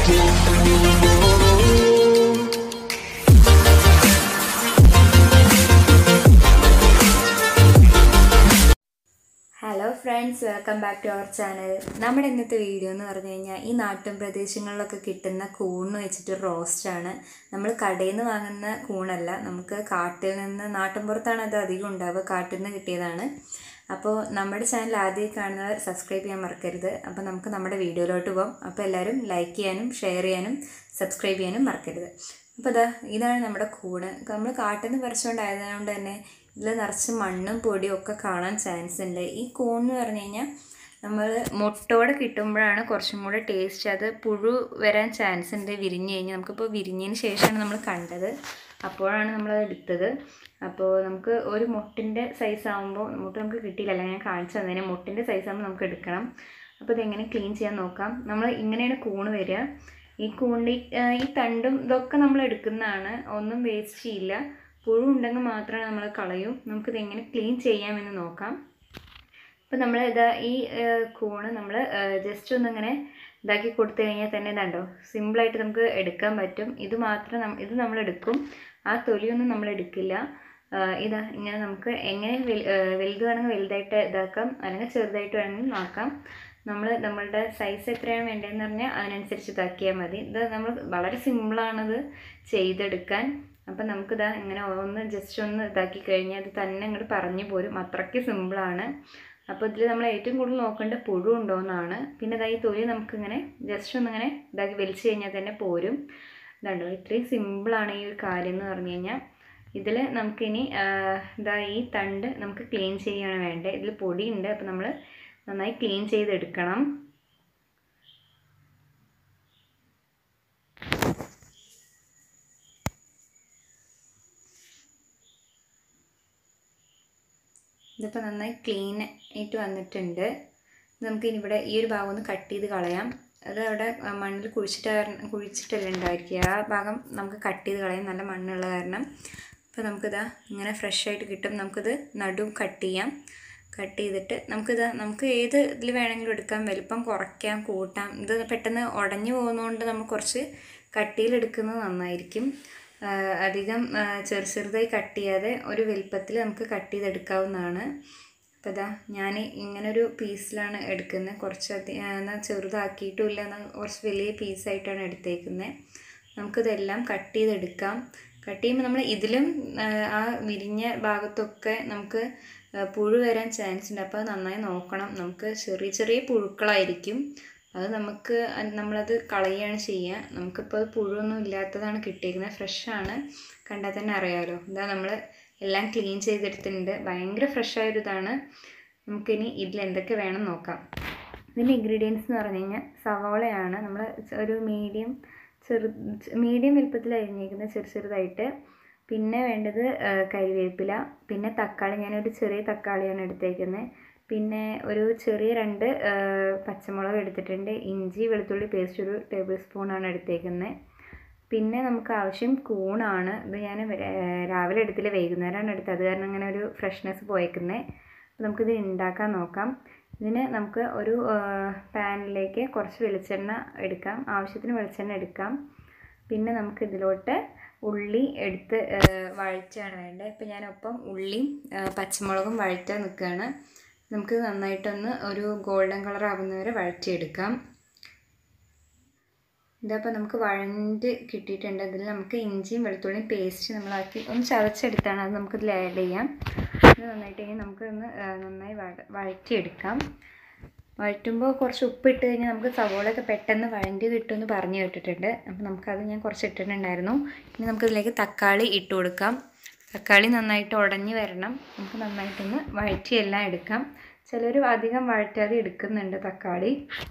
Hello friends welcome back to our channel നമ്മുടെ ഇന്നത്തെ video എന്ന് പറഞ്ഞു കഴിഞ്ഞാൽ ഈ നാട്ടിൻ പ്രദേശങ്ങളിലൊക്കെ കിട്ടുന്ന കൂണ് വെച്ചിട്ട് റോസ്റ്റാണ് നമ്മൾ കടയിൽ നിന്ന് വാങ്ങുന്ന കൂണല്ല നമുക്ക് കാട്ടിൽ നിന്ന് നാട്ടിൻപുറത്താണ് അത് അധികം ഉണ്ടാവുക കാട്ടിൽ നിന്ന് കിട്ടിയതാണ് അപ്പോൾ നമ്മുടെ ചാനൽ ആദ്യം കാണുന്നവർ സബ്സ്ക്രൈബ് ചെയ്യാൻ മറക്കരുത് അപ്പോൾ നമുക്ക് നമ്മുടെ വീഡിയോയിലോട്ട് പോകാം അപ്പോൾ എല്ലാവരും ലൈക്ക് ചെയ്യാനും ഷെയർ ചെയ്യാനും സബ്സ്ക്രൈബ് ചെയ്യാനും മറക്കരുത് അപ്പോൾ ഇതാ ഇതാണ് നമ്മുടെ കൂണ് നമ്മൾ കാട്ടിൽ നിന്ന് പറിച്ചുകൊണ്ടായതുകൊണ്ട് തന്നെ ഇതിൽ നിറച്ച് മണ്ണും പൊടിയും ഒക്കെ കാണാൻ ചാൻസ് ഉണ്ട് ഈ കൂൺ എന്ന് പറഞ്ഞു കഴിഞ്ഞാൽ നമ്മൾ മുട്ടോടെ കിട്ടുമ്പോഴാണ് കുറച്ചും കൂടെ ടേസ്റ്റ് അത് പുഴു വരാൻ ചാൻസ് ഉണ്ട് വിരിഞ്ഞ് കഴിഞ്ഞാൽ നമുക്കിപ്പോൾ വിരിഞ്ഞതിന് ശേഷമാണ് നമ്മൾ കണ്ടത് അപ്പോഴാണ് നമ്മളത് എടുത്തത് അപ്പോൾ നമുക്ക് ഒരു മുട്ടിൻ്റെ സൈസ് ആകുമ്പോൾ മുട്ട നമുക്ക് കിട്ടിയില്ല ഞാൻ കാണിച്ചു തന്നതിന് മുട്ടിൻ്റെ സൈസ് ആകുമ്പോൾ നമുക്ക് എടുക്കണം അപ്പോൾ ഇതെങ്ങനെ ക്ലീൻ ചെയ്യാൻ നോക്കാം നമ്മൾ ഇങ്ങനെയാണ് കൂണ് വരിക ഈ കൂണിൻ്റെ ഈ തണ്ടും ഇതൊക്കെ നമ്മൾ എടുക്കുന്നതാണ് ഒന്നും വേസ്റ്റ് ചെയ്യില്ല പുഴു ഉണ്ടെങ്കിൽ മാത്രമേ നമ്മൾ കളയൂ നമുക്കിത് എങ്ങനെ ക്ലീൻ ചെയ്യാമെന്ന് നോക്കാം അപ്പോൾ നമ്മൾ ഇതാ ഈ കൂണ് നമ്മൾ ജസ്റ്റ് ഒന്നിങ്ങനെ ഇതാക്കി കൊടുത്തു കഴിഞ്ഞാൽ തന്നെ ഇതാണ്ടോ സിമ്പിളായിട്ട് നമുക്ക് എടുക്കാൻ പറ്റും ഇത് മാത്രം നം- ഇത് നമ്മൾ എടുക്കും ആ തൊലിയൊന്നും നമ്മൾ എടുക്കില്ല ഇതാ ഇങ്ങനെ നമുക്ക് എങ്ങനെ വലു വലുത് വേണമെങ്കിൽ വലുതായിട്ട് ഇതാക്കാം അല്ലെങ്കിൽ ചെറുതായിട്ട് വേണമെങ്കിൽ ആക്കാം നമ്മൾ നമ്മളുടെ സൈസ് എത്രയാണ് വേണ്ടതെന്ന് പറഞ്ഞാൽ അതിനനുസരിച്ച് ഇതാക്കിയാൽ മതി ഇത് നമ്മൾ വളരെ സിമ്പിളാണിത് ചെയ്തെടുക്കാൻ അപ്പം നമുക്കിതാ ഇങ്ങനെ ഒന്ന് ജസ്റ്റ് ഒന്ന് ഇതാക്കി കഴിഞ്ഞാൽ അത് തന്നെ അങ്ങോട്ട് പറഞ്ഞു പോരും അത്രയ്ക്ക് സിമ്പിളാണ് അപ്പോൾ ഇതിൽ നമ്മൾ ഏറ്റവും കൂടുതൽ നോക്കേണ്ട പുഴു ഉണ്ടോയെന്നാണ് പിന്നെ ഇതാ ഈ തൊലി നമുക്കിങ്ങനെ ജസ്റ്റ് ഒന്നിങ്ങനെ ഇതാക്കി വലിച്ചു കഴിഞ്ഞാൽ തന്നെ പോരും ഇതുണ്ടോ ഇത്രയും സിമ്പിളാണ് ഈ ഒരു കാര്യം എന്ന് പറഞ്ഞു കഴിഞ്ഞാൽ ഇതിൽ നമുക്കിനി ഇതാ ഈ തണ്ട് നമുക്ക് ക്ലീൻ ചെയ്യുകയാണ് വേണ്ടത് ഇതിൽ പൊടിയുണ്ട് അപ്പോൾ നമ്മൾ നന്നായി ക്ലീൻ ചെയ്തെടുക്കണം ഇതിപ്പോൾ നന്നായി ക്ലീൻ ആയിട്ട് വന്നിട്ടുണ്ട് നമുക്കിനി ഇവിടെ ഈ ഒരു ഭാഗം ഒന്ന് കട്ട് ചെയ്ത് കളയാം അത് അവിടെ മണ്ണിൽ കുഴിച്ചിട്ട് കാരണം കുഴിച്ചിട്ടല്ലേ ഉണ്ടായിരിക്കുക ആ ഭാഗം നമുക്ക് കട്ട് ചെയ്ത് കളയാം നല്ല മണ്ണുള്ള കാരണം അപ്പോൾ നമുക്കിതാ ഇങ്ങനെ ഫ്രഷ് ആയിട്ട് കിട്ടും നമുക്കിത് നടുവും കട്ട് ചെയ്യാം കട്ട് ചെയ്തിട്ട് നമുക്കിത് നമുക്ക് ഏത് ഇതിൽ വേണമെങ്കിലും എടുക്കാം വലിപ്പം കുറയ്ക്കാം കൂട്ടാം ഇത് പെട്ടെന്ന് ഉടഞ്ഞു പോകുന്നതുകൊണ്ട് നമ്മൾ കുറച്ച് കട്ടിയിലെടുക്കുന്നത് നന്നായിരിക്കും അധികം ചെറു ചെറുതായി കട്ട് ചെയ്യാതെ ഒരു വലിപ്പത്തിൽ നമുക്ക് കട്ട് ചെയ്തെടുക്കാവുന്നതാണ് അപ്പോൾ ഇതാ ഞാൻ ഇങ്ങനൊരു പീസിലാണ് എടുക്കുന്നത് കുറച്ച് അധികം എന്നാൽ ചെറുതാക്കിയിട്ടുമില്ല എന്നാൽ കുറച്ച് വലിയ പീസായിട്ടാണ് എടുത്തേക്കുന്നത് നമുക്കിതെല്ലാം കട്ട് ചെയ്തെടുക്കാം കട്ട് ചെയ്യുമ്പോൾ നമ്മൾ ഇതിലും ആ വിരിഞ്ഞ ഭാഗത്തൊക്കെ നമുക്ക് പുഴു വരാൻ ചാൻസ് ഉണ്ട് അപ്പോൾ അത് നന്നായി നോക്കണം നമുക്ക് ചെറിയ ചെറിയ പുഴുക്കളായിരിക്കും അത് നമുക്ക് നമ്മളത് കളയുകയാണ് ചെയ്യുക നമുക്കിപ്പോൾ അത് പുഴുവൊന്നും ഇല്ലാത്തതാണ് കിട്ടിയിരിക്കുന്നത് ഫ്രഷാണ് കണ്ടാൽ തന്നെ അറിയാമല്ലോ ഇതാ നമ്മൾ എല്ലാം ക്ലീൻ ചെയ്തെടുത്തിട്ടുണ്ട് ഭയങ്കര ഫ്രഷായൊരു ഇതാണ് നമുക്കിനി ഇതിൽ എന്തൊക്കെ വേണം നോക്കാം ഇതിൻ്റെ ഇൻഗ്രീഡിയൻസ് എന്ന് പറഞ്ഞു കഴിഞ്ഞാൽ സവോളയാണ് നമ്മൾ ഒരു മീഡിയം ചെറു മീഡിയം വലുപ്പത്തിൽ അരിഞ്ഞേക്കുന്നത് ചെറു ചെറുതായിട്ട് പിന്നെ വേണ്ടത് കരിവേപ്പില പിന്നെ തക്കാളി ഞാനൊരു ചെറിയ തക്കാളിയാണ് എടുത്തേക്കുന്നത് പിന്നെ ഒരു ചെറിയ രണ്ട് പച്ചമുളക് എടുത്തിട്ടുണ്ട് ഇഞ്ചി വെളുത്തുള്ളി പേസ്റ്റ് ഒരു ടേബിൾ സ്പൂണാണ് എടുത്തേക്കുന്നത് പിന്നെ നമുക്ക് ആവശ്യം കൂണാണ് ഇത് ഞാൻ രാവിലെ എടുത്തില്ല വൈകുന്നേരമാണ് എടുത്തത് അത് കാരണം അങ്ങനെ ഒരു ഫ്രഷ്നെസ് പോയേക്കുന്നത് അപ്പോൾ നമുക്കിത് ഉണ്ടാക്കാൻ നോക്കാം ഇതിന് നമുക്ക് ഒരു പാനിലേക്ക് കുറച്ച് വെളിച്ചെണ്ണ എടുക്കാം ആവശ്യത്തിന് വെളിച്ചെണ്ണ എടുക്കാം പിന്നെ നമുക്ക് ഇതിലോട്ട് ഉള്ളി എടുത്ത് വഴറ്റാണ് വേണ്ടത് ഇപ്പം ഞാനൊപ്പം ഉള്ളിയും പച്ചമുളകും വഴറ്റാൻ നിൽക്കുകയാണ് നമുക്ക് നന്നായിട്ടൊന്ന് ഒരു ഗോൾഡൻ കളർ ആവുന്നവരെ വഴറ്റിയെടുക്കാം ഇതപ്പോൾ നമുക്ക് വഴണ്ട് കിട്ടിയിട്ടുണ്ട് അതിൽ നമുക്ക് ഇഞ്ചിയും വെളുത്തുള്ളിയും പേസ്റ്റ് നമ്മളാക്കി ഒന്ന് ചതച്ചെടുത്താണ് അത് നമുക്കിതിൽ ആഡ് ചെയ്യാം ഇത് നന്നായിട്ട് കഴിഞ്ഞാൽ നമുക്കൊന്ന് നന്നായി വഴ വഴറ്റിയെടുക്കാം വഴറ്റുമ്പോൾ കുറച്ച് ഉപ്പ് ഇട്ട് കഴിഞ്ഞാൽ നമുക്ക് സവോളയൊക്കെ പെട്ടെന്ന് വഴണ്ടി കിട്ടുമെന്ന് പറഞ്ഞു കേട്ടിട്ടുണ്ട് അപ്പോൾ നമുക്കത് ഞാൻ കുറച്ച് ഇട്ടിട്ടുണ്ടായിരുന്നു ഇനി നമുക്കിതിലേക്ക് തക്കാളി ഇട്ട് കൊടുക്കാം തക്കാളി നന്നായിട്ട് ഉടഞ്ഞ് വരണം നമുക്ക് നന്നായിട്ടൊന്ന് വഴറ്റിയെല്ലാം എടുക്കാം ചിലർ അധികം വഴറ്റാതെ എടുക്കുന്നുണ്ട് തക്കാളി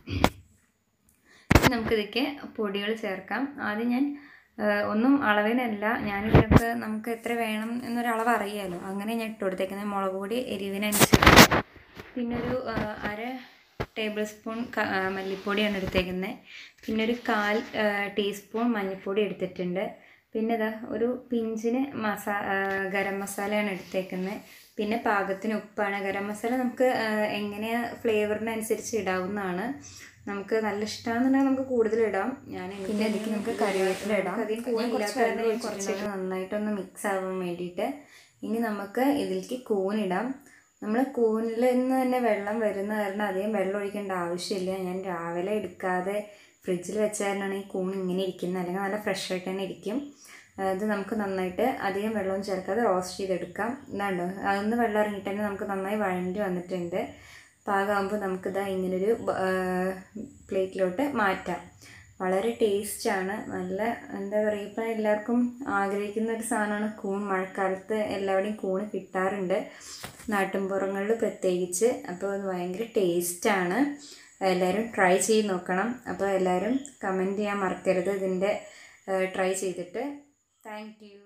ഇനി നമുക്കിതൊക്കെ പൊടികൾ ചേർക്കാം ആദ്യം ഞാൻ ഒന്നും അളവിനല്ല ഞാനിതിനൊക്കെ നമുക്ക് എത്ര വേണം എന്നൊരളവ് അറിയാമല്ലോ അങ്ങനെ ഞാൻ ഇട്ട് കൊടുത്തേക്കുന്നത് മുളക് പൊടി എരിവിനനുസരിച്ച് പിന്നെ ഒരു അര ടേബിൾ സ്പൂൺ മല്ലിപ്പൊടിയാണ് എടുത്തേക്കുന്നത് പിന്നെ ഒരു കാൽ ടീസ്പൂൺ മഞ്ഞൾപ്പൊടി എടുത്തിട്ടുണ്ട് പിന്നെ ഇതാ ഒരു പിഞ്ചിന് മസാ ഗരം മസാലയാണ് എടുത്തേക്കുന്നത് പിന്നെ പാകത്തിന് ഉപ്പാണ് ഗരം മസാല നമുക്ക് എങ്ങനെയാണ് ഫ്ലേവറിനനുസരിച്ച് ഇടാവുന്നതാണ് നമുക്ക് നല്ല ഇഷ്ടമാണെന്നുണ്ടെങ്കിൽ നമുക്ക് കൂടുതൽ ഇടാം ഞാൻ പിന്നെ ഇതിലേക്ക് നമുക്ക് കറിവേപ്പില ഇടാം. അധികം ഞാൻ കുറച്ച് കൂണില്ലാത്ത വെള്ളം കാരണം ഞാൻ ഒഴിച്ചിട്ടുണ്ട്. കുറച്ച് നന്നായിട്ടൊന്ന് മിക്സ് ആവാൻ വേണ്ടിയിട്ട് ഇനി നമുക്ക് ഇതിലേക്ക് കൂണിടാം നമ്മൾ കൂനിൽ നിന്ന് തന്നെ വെള്ളം വരുന്ന കാരണം അധികം വെള്ളം ഒഴിക്കേണ്ട ആവശ്യമില്ല ഞാൻ രാവിലെ എടുക്കാതെ ഫ്രിഡ്ജിൽ വെച്ച കാരണമാണ് ഈ കൂൺ ഇങ്ങനെ ഇരിക്കുന്നത് അല്ലെങ്കിൽ നല്ല ഫ്രഷ് ആയിട്ട് തന്നെ ഇരിക്കും അത് നമുക്ക് നന്നായിട്ട് അധികം വെള്ളവും ചേർക്കാതെ റോസ്റ്റ് ചെയ്തെടുക്കാം ഇതാണ്ടോ അതൊന്ന് വെള്ളം ഇറങ്ങിയിട്ട് തന്നെ നമുക്ക് നന്നായി വഴണ്ടി വന്നിട്ടുണ്ട് പാകമാകുമ്പോൾ നമുക്കിതാ ഇങ്ങനൊരു പ്ലേറ്റിലോട്ട് മാറ്റാം വളരെ ടേസ്റ്റാണ് നല്ല എന്താ പറയുക ഇപ്പം എല്ലാവർക്കും ആഗ്രഹിക്കുന്ന ഒരു സാധനമാണ് കൂൺ മഴക്കാലത്ത് എല്ലാവിടെയും കൂണ് കിട്ടാറുണ്ട് നാട്ടിൻപുറങ്ങളിൽ പ്രത്യേകിച്ച് അപ്പോൾ അത് ഭയങ്കര ടേസ്റ്റാണ് എല്ലാവരും ട്രൈ ചെയ്ത് നോക്കണം അപ്പോൾ എല്ലാവരും കമൻറ്റ് ചെയ്യാൻ മറക്കരുത് ഇതിൻ്റെ ട്രൈ ചെയ്തിട്ട് താങ്ക് യു